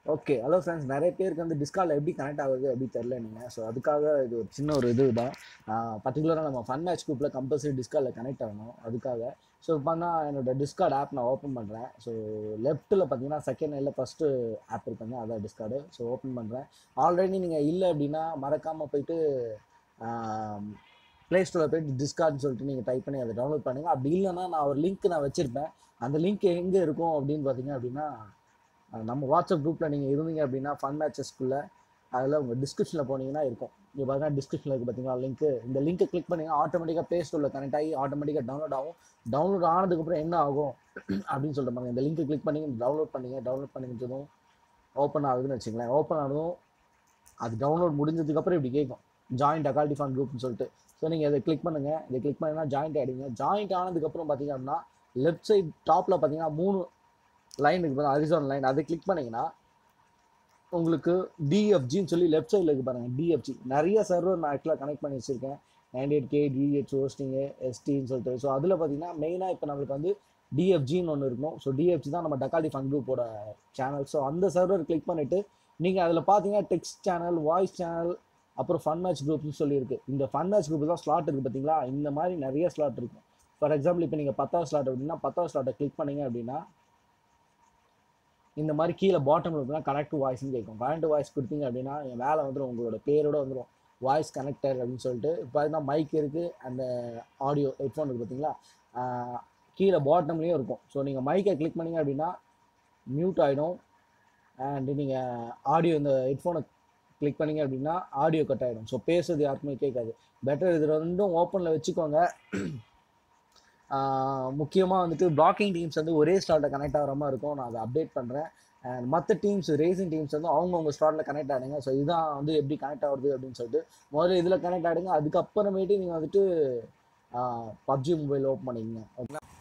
okay hello friends நிறைய பேருக்கு வந்து டிஸ்கால் எப்படி கனெக்ட் ஆகுது அப்படி தெரில நீங்கள் ஸோ அதுக்காக இது ஒரு சின்ன ஒரு இது தான் பர்டிகுலராக நம்ம ஃபன் மேட்ச் குரூப்பில் கம்பல்சரி டிஸ்காலில் கனெக்ட் ஆகணும் அதுக்காக ஸோ பண்ணால் என்னோட டிஸ்கார்ட் ஆப் நான் ஓப்பன் பண்ணுறேன் ஸோ லெஃப்ட்டில் பார்த்தீங்கன்னா செகண்ட் லைனில் ஃபஸ்ட்டு ஆப் இருப்பாங்க அதான் டிஸ்கார்டு ஸோ ஓப்பன் பண்ணுறேன் ஆல்ரெடி நீங்கள் இல்லை அப்படின்னா மறக்காமல் போயிட்டு ப்ளே ஸ்டோரில் போயிட்டு டிஸ்கார்ட்னு சொல்லிட்டு நீங்கள் டைப் பண்ணி அதை டவுன்லோட் பண்ணுங்கள் அப்படி இல்லைன்னா நான் ஒரு லிங்க் நான் வச்சுருப்பேன் அந்த லிங்க் எங்கே இருக்கும் அப்படின்னு பார்த்தீங்க அப்படின்னா அஹ் நம்ம வாட்ஸ்அப் குரூப்பில் நீங்கள் இருந்தீங்க அப்படின்னா ஃபன் மேட்சஸ்க்குள்ளே அதில் உங்கள் டிஸ்கிரிப்ஷனில் போனீங்கன்னா இருக்கும் இங்கே பார்த்தீங்கன்னா டிஸ்கிரிப்ஷனில் இருக்குது பார்த்தீங்களா லிங்க்கு இந்த லிங்க்கை கிளிக் பண்ணிங்கன்னா ஆட்டோமேட்டிக்காக ப்ளே ஸ்டோரில் கனெக்ட் ஆகி ஆட்டோமேட்டிக்காக டவுன்லோட் ஆகும் டவுன்லோட் ஆனதுக்கப்புறம் என்ன ஆகும் அப்படின்னு சொல்லிட்டு பாருங்க இந்த லிங்க்கை கிளிக் பண்ணி டவுன்லோட் பண்ணீங்க டவுன்லோட் பண்ணிக்கிட்டதும் ஓப்பன் ஆகுதுன்னு வச்சுங்களேன் ஓப்பன் ஆனதும் அது டவுன்லோட் முடிஞ்சதுக்கப்புறம் இப்படி கேட்கும் ஜாயிண்ட் அகால்டி ஃபன் குரூப்னு சொல்லிட்டு ஸோ நீங்கள் இதை கிளிக் பண்ணுங்கள் இதை கிளிக் பண்ணிங்கன்னா ஜாயிண்ட் ஆகிடுங்க ஜாயிண்ட் ஆனதுக்கப்புறம் பார்த்தீங்க அப்படின்னா லெஃப்ட் சைட் டாப்பில் பார்த்தீங்கன்னா மூணு லைன் இருக்கு பாருங்க ஹரிசான் லைன் அதை கிளிக் பண்ணீங்கன்னா உங்களுக்கு டிஎஃப்ஜின்னு சொல்லி லெஃப்ட் சைடில் இருக்கு பாருங்க டிஎஃப்ஜி நிறைய சர்வர் நான் ஆக்சுவலாக கனெக்ட் பண்ணி வச்சிருக்கேன் ninety eight K DH hosting எஸ்டின்னு சொல்லிட்டு ஸோ அதில் பார்த்தீங்கன்னா மெயினாக இப்போ நம்மளுக்கு வந்து டிஎஃப்ஜின்னு ஒன்று இருக்கும் ஸோ டிஎஃப்ஜி தான் நம்ம டக்காடி ஃபன் குரூப்போட சேனல் ஸோ அந்த சர்வர் கிளிக் பண்ணிவிட்டு நீங்கள் அதில் பார்த்தீங்கன்னா டெக்ஸ்ட் சேனல் வாய்ஸ் சேனல் அப்புறம் ஃபன் மேட்ச் குரூப்னு சொல்லியிருக்கு இந்த ஃபன் மேட்ச் குரூப் தான் ஸ்லாட் இருக்குது பார்த்தீங்களா இந்த மாதிரி நிறைய ஸ்லாட் இருக்கும் ஃபார் எக்ஸாம்பிள் இப்போ நீங்கள் பத்தாவது ஸ்லாட் அப்படின்னா பத்தாவது ஸ்லாட்டை கிளிக் பண்ணீங்க அப்படின்னா இந்த மாதிரி கீழே பாட்டமில் இருக்குன்னா கனெக்ட் வாய்ஸ்னு கேட்கும் கனெக்ட் வாய்ஸ் கொடுத்தீங்க அப்படின்னா என் வேலை வந்துடும் உங்களோட பேரோட வந்துடும் வாய்ஸ் கனெக்டர் அப்படின்னு சொல்லிட்டு இப்போ பார்த்தீங்கன்னா மைக் இருக்குது அந்த ஆடியோ ஹெட்ஃபோன் இருக்குது பார்த்தீங்களா ஆஹ் கீழே பாட்டம்லேயும் இருக்கும் ஸோ நீங்கள் மைக்கை கிளிக் பண்ணீங்க அப்படின்னா மியூட் ஆகிடும் அண்ட் நீங்கள் ஆடியோ இந்த ஹெட்ஃபோனை கிளிக் பண்ணீங்க அப்படின்னா ஆடியோ கட் ஆகிடும் ஸோ பேசுறது யாருக்குமே கேட்காது பெட்டர் இது ரெண்டும் ஓப்பனில் வச்சுக்கோங்க முக்கியமாக வந்துட்டு பிளாக்கிங் டீம்ஸ் வந்து ஒரே ஸ்லாட்டில் கனெக்ட் ஆகிற மாதிரி இருக்கும் நான் அதை அப்டேட் பண்ணுறேன் அண்ட் மற்ற டீம்ஸ் ரேசிங் டீம்ஸ் வந்து அவங்கவுங்க ஸ்லாட்டில் கனெக்ட் ஆகிடுங்க ஸோ இதுதான் வந்து எப்படி கனெக்ட் ஆகுது அப்படின்னு சொல்லிட்டு முதல்ல இதில் கனெக்ட் ஆகிடுங்க அதுக்கப்புறமேட்டு நீங்கள் வந்துட்டு பப்ஜி மொபைல் ஓப்பன் பண்ணிக்கங்க ஓகேங்களா